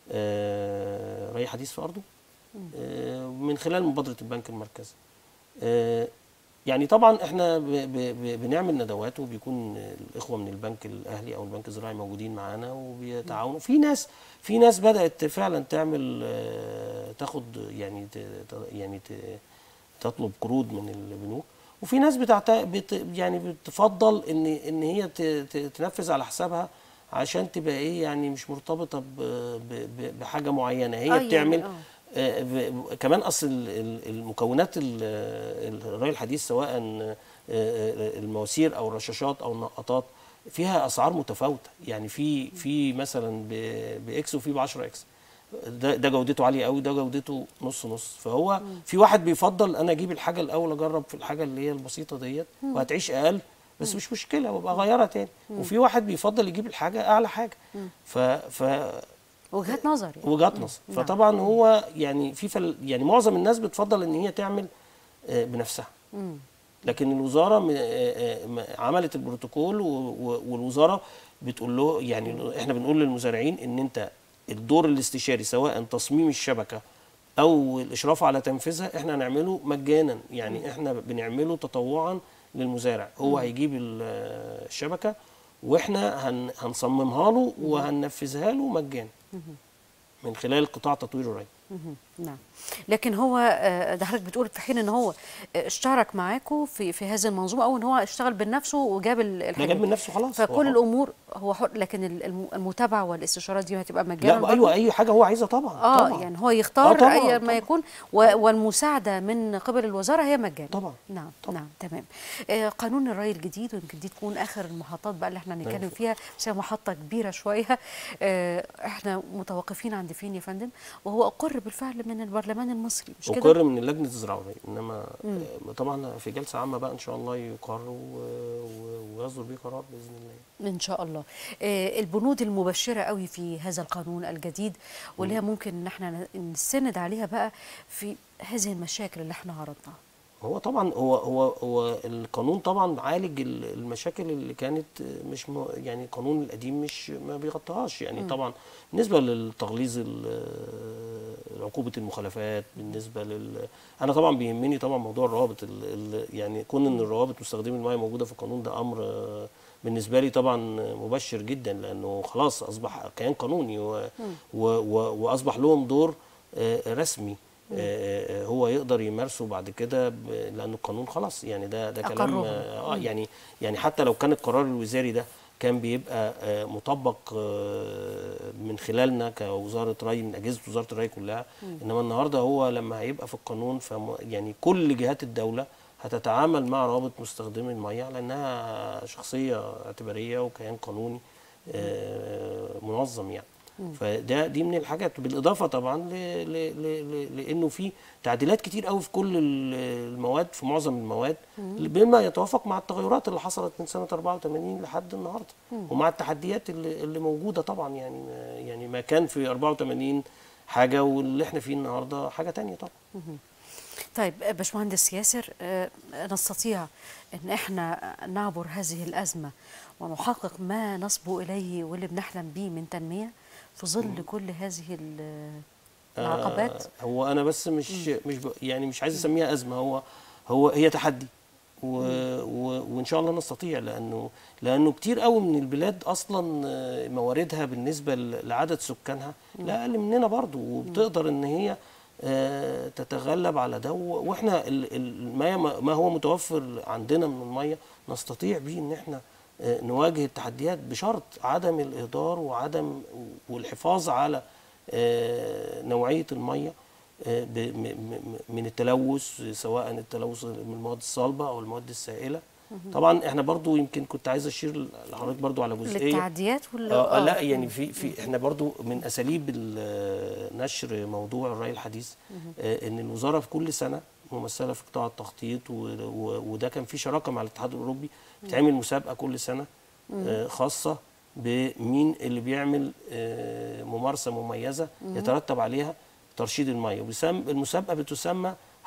آه، ري حديث في ارضه آه، من خلال مبادره البنك المركزي آه، يعني طبعا احنا ب ب ب بنعمل ندوات وبيكون الاخوه من البنك الاهلي او البنك الزراعي موجودين معانا وبيتعاونوا في ناس في ناس بدات فعلا تعمل آه، تاخد يعني ت- ت- يعني ت- تطلب قروض من البنوك وفي ناس بتعت... بت... يعني بتفضل ان ان هي ت... ت... تنفذ على حسابها عشان تبقى ايه يعني مش مرتبطه ب... ب... ب- بحاجه معينه هي آه، يعني بتعمل آه. آه، ب- كمان اصل ال- ال- المكونات ال- الري الحديث سواء آه، آه، المواسير او الرشاشات او النقطات فيها اسعار متفاوته يعني في في مثلا ب- باكس وفي ب 10 اكس ده ده جودته عاليه قوي ده جودته نص نص فهو في واحد بيفضل انا اجيب الحاجه الاول اجرب في الحاجه اللي هي البسيطه ديت وهتعيش اقل بس مش مشكله وابقى اغيرها تاني وفي واحد بيفضل يجيب الحاجه اعلى حاجه ف ف وجهات نظر يعني. وجهات نظر نعم. فطبعا هو يعني في فل يعني معظم الناس بتفضل ان هي تعمل آه، بنفسها مم. لكن الوزاره م- آه، آه، م- عملت البروتوكول و- و- والوزاره بتقول له يعني احنا بنقول للمزارعين ان انت الدور الاستشاري سواء تصميم الشبكه او الاشراف على تنفيذها احنا هنعمله مجانا يعني احنا بنعمله تطوعا للمزارع هو هيجيب ال- آه، الشبكه واحنا هن هنصممها له وهننفذها له مجانا من خلال قطاع تطوير الري مهم. نعم لكن هو آه، ده حضرتك بتقول في حين ان هو آه، اشترك معاكم في في هذه المنظومه او ان هو اشتغل بنفسه وجاب ال- ده الحاجات جاب من نفسه خلاص فكل هو حر. الامور هو حر لكن ال- الم- المتابعه والاستشارات دي هتبقى مجانا لا برضه؟ ايوه اي حاجه هو عايزها طبعا اه طبعا يعني هو يختار آه طبعاً، اي ما طبعاً. يكون و- والمساعده من قبل الوزاره هي مجانا طبعا نعم طبعاً. نعم تمام آه قانون الري الجديد ويمكن دي تكون اخر المحطات بقى اللي احنا هنتكلم فيها بس هي محطه كبيره شويه آه احنا متوقفين عند فين يا فندم وهو اقر بالفعل من البرلمان المصري مش كده اقر من لجنه الزراعه والري انما آه، طبعا في جلسه عامه بقى ان شاء الله يقر و- و- ويصدر بيه قرار باذن الله ان شاء الله آه البنود المبشره قوي في هذا القانون الجديد واللي هي ممكن ان احنا ن- نستند عليها بقى في هذه المشاكل اللي احنا عرضناها هو طبعا هو هو هو القانون طبعا عالج ال- المشاكل اللي كانت مش م يعني القانون القديم مش ما بيغطيهاش يعني طبعا بالنسبه للتغليظ ال- عقوبه المخالفات بالنسبه لل انا طبعا بيهمني طبعا موضوع الروابط ال... ال... يعني كون ان الروابط مستخدمي المياه موجوده في القانون ده امر آه، بالنسبه لي طبعا مبشر جدا لانه خلاص اصبح كيان قانوني و... و... و... واصبح لهم دور آه، رسمي آه، هو يقدر يمارسه بعد كده ب- لان القانون خلاص يعني ده ده كلام أقرهم. اه يعني يعني حتى لو كان القرار الوزاري ده كان بيبقى آه، مطبق آه، من خلالنا كوزاره ري من اجهزه وزاره الري كلها انما النهارده هو لما هيبقى في القانون فم يعني كل جهات الدوله هتتعامل مع روابط مستخدمي المياه لانها شخصيه اعتباريه وكيان قانوني آه، منظم يعني فده دي من الحاجات بالاضافه طبعا ل ل ل ل لانه في تعديلات كتير قوي في كل ال- المواد في معظم المواد بما يتوافق مع التغيرات اللي حصلت من سنه 84 لحد النهارده ومع التحديات اللي, اللي موجوده طبعا يعني ما- يعني ما كان في 84 حاجه واللي احنا فيه النهارده حاجه تانية طبعا طيب آه، باشمهندس ياسر آه، نستطيع ان احنا نعبر هذه الازمه ونحقق ما نصبو اليه واللي بنحلم به من تنميه في ظل كل هذه ال- العقبات آه هو انا بس مش مش ب يعني مش عايز اسميها ازمه هو هو هي تحدي و و وان شاء الله نستطيع لانه لانه كتير قوي من البلاد اصلا آه، مواردها بالنسبه ل- لعدد سكانها لا اقل مننا برضو وبتقدر ان هي آه، تتغلب على ده و- واحنا ال- ال- المياه ما ما هو متوفر عندنا من الميه نستطيع بيه ان احنا آه، نواجه التحديات بشرط عدم الاهدار وعدم والحفاظ على آه، نوعيه الميه آه، ب- م- م- من التلوث سواء التلوث من المواد الصلبه او المواد السائله طبعا احنا برضو يمكن كنت عايز اشير لحضرتك برضو على جزئيه للتعديات وال آه آه، لا يعني في في احنا برضو من اساليب ال- نشر موضوع الري الحديث آه ان الوزاره في كل سنه ممثله في قطاع التخطيط و- و- وده كان في شراكه مع الاتحاد الاوروبي بتعمل مسابقه كل سنه آه خاصه بمين اللي بيعمل آه ممارسه مميزه يترتب عليها ترشيد الميه وبيسم المسابقه بتسمى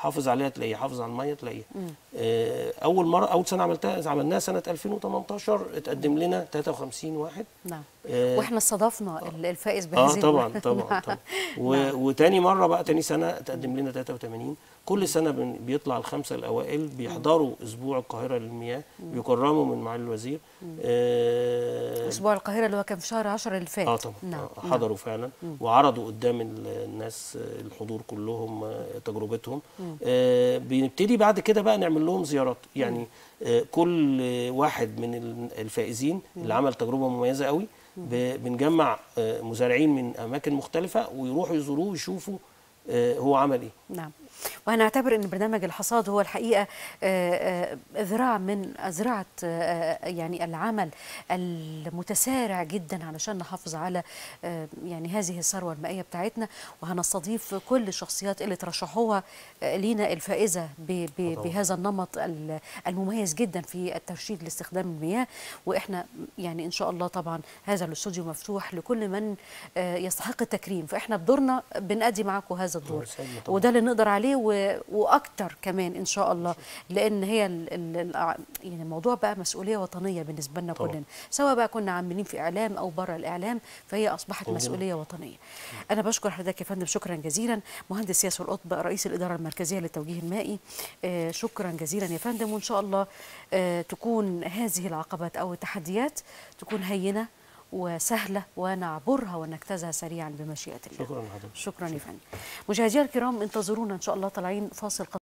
حافظ عليها تلاقيها حافظ على الميه تلاقيها آه، اول مره اول سنه عملتها عملناها سنه 2018 اتقدم لنا 53 واحد نعم آه، واحنا استضفنا ال- الفائز بهذه اه طبعا ال- طبعا نعم. طبعا و... وتاني مره بقى تاني سنه تقدم لنا 83 كل سنه بن... بيطلع الخمسه الاوائل بيحضروا اسبوع القاهره للمياه بيكرموا من معالي الوزير آه... اسبوع القاهره اللي هو كان في شهر 10 اللي فات اه طبعا نعم آه نعم. حضروا فعلا وعرضوا قدام ال- الناس آه، الحضور كلهم آه، تجربتهم آه بنبتدي بعد كده بقى نعمل لهم زيارات يعني آه كل آه، واحد من ال- الفائزين اللي عمل تجربه مميزه قوي ب- بنجمع آه، مزارعين من اماكن مختلفه ويروحوا يزوروه ويشوفوا آه، هو عمل ايه نعم وهنعتبر ان برنامج الحصاد هو الحقيقه آه، آه، ذراع من زراعه آه، يعني العمل المتسارع جدا علشان نحافظ على آه، يعني هذه الثروه المائيه بتاعتنا وهنستضيف كل الشخصيات اللي ترشحوها آه، لينا الفائزه ب- ب- طبعاً. بهذا النمط ال- المميز جدا في الترشيد لاستخدام المياه واحنا يعني ان شاء الله طبعا هذا الاستوديو مفتوح لكل من آه، يستحق التكريم فاحنا بدورنا بنأدي معاكم هذا الدور يسعدنا طبعاً. وده اللي نقدر عليه و... واكتر كمان ان شاء الله لان هي ال... ال... ال... يعني الموضوع بقى مسؤوليه وطنيه بالنسبه لنا طبعاً. كلنا سواء بقى كنا عاملين في اعلام او بره الاعلام فهي اصبحت طبعاً. مسؤوليه وطنيه انا بشكر حضرتك يا فندم شكرا جزيلا مهندس ياسر القطب رئيس الاداره المركزيه للتوجيه المائي آه شكرا جزيلا يا فندم وان شاء الله آه تكون هذه العقبات او التحديات تكون هينه وسهله ونعبرها ونجتازها سريعا بمشيئه الله شكرا لحضرتك شكرا يا فندم مشاهدينا الكرام انتظرونا ان شاء الله طالعين فاصل